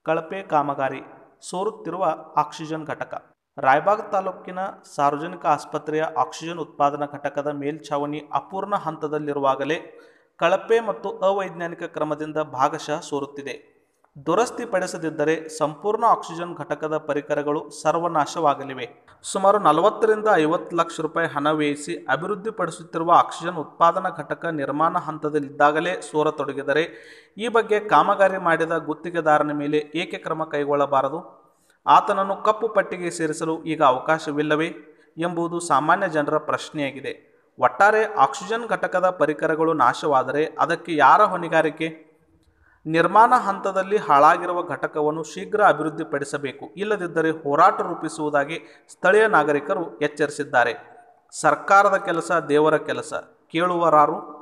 ಕಳಪೆ ಕಾಮಗಾರಿ ಸೋರುತ್ತಿರುವ ಆಕ್ಸಿಜನ್ ಘಟಕ ರಾಯಬಾಗ್ ತಾಲೂಕಿನ ಸಾರ್ವಜನಿಕ ಆಸ್ಪತ್ರೆಯ ಆಕ್ಸಿಜನ್ ಉತ್ಪಾದನಾ ಘಟಕದ ಮೇಲ್ಛಾವಣಿ ಅಪೂರ್ಣ ಹಂತದಲ್ಲಿರುವಾಗಲೇ ಕಳಪೆ ಮತ್ತು ಅವೈಜ್ಞಾನಿಕ ಕ್ರಮದಿಂದ ಭಾಗಶಃ ಸೋರುತ್ತಿದೆ ದುರಸ್ತಿ ಪಡಿಸದಿದ್ದರೆ ಸಂಪೂರ್ಣ ಆಕ್ಸಿಜನ್ ಘಟಕದ ಪರಿಕರಗಳು ಸರ್ವನಾಶವಾಗಲಿವೆ ಸುಮಾರು ನಲವತ್ತರಿಂದ ಐವತ್ತು ಲಕ್ಷ ರೂಪಾಯಿ ಹಣ ವ್ಯಯಿಸಿ ಅಭಿವೃದ್ಧಿಪಡಿಸುತ್ತಿರುವ ಆಕ್ಸಿಜನ್ ಉತ್ಪಾದನಾ ಘಟಕ ನಿರ್ಮಾಣ ಹಂತದಲ್ಲಿದ್ದಾಗಲೇ ಸೋರತೊಡಗಿದರೆ ಈ ಬಗ್ಗೆ ಕಾಮಗಾರಿ ಮಾಡಿದ ಗುತ್ತಿಗೆದಾರನ ಮೇಲೆ ಏಕೆ ಕ್ರಮ ಕೈಗೊಳ್ಳಬಾರದು ಆತನನ್ನು ಕಪ್ಪು ಪಟ್ಟಿಗೆ ಸೇರಿಸಲು ಈಗ ಅವಕಾಶವಿಲ್ಲವೇ ಎಂಬುದು ಸಾಮಾನ್ಯ ಜನರ ಪ್ರಶ್ನೆಯಾಗಿದೆ ಒಟ್ಟಾರೆ ಆಕ್ಸಿಜನ್ ಘಟಕದ ಪರಿಕರಗಳು ನಾಶವಾದರೆ ಅದಕ್ಕೆ ಯಾರ ಹೊಣೆಗಾರಿಕೆ ನಿರ್ಮಾಣ ಹಂತದಲ್ಲಿ ಹಾಳಾಗಿರುವ ಘಟಕವನ್ನು ಶೀಘ್ರ ಅಭಿವೃದ್ಧಿಪಡಿಸಬೇಕು ಇಲ್ಲದಿದ್ದರೆ ಹೋರಾಟ ರೂಪಿಸುವುದಾಗಿ ಸ್ಥಳೀಯ ನಾಗರಿಕರು ಎಚ್ಚರಿಸಿದ್ದಾರೆ ಸರ್ಕಾರದ ಕೆಲಸ ದೇವರ ಕೆಲಸ ಕೇಳುವರಾರು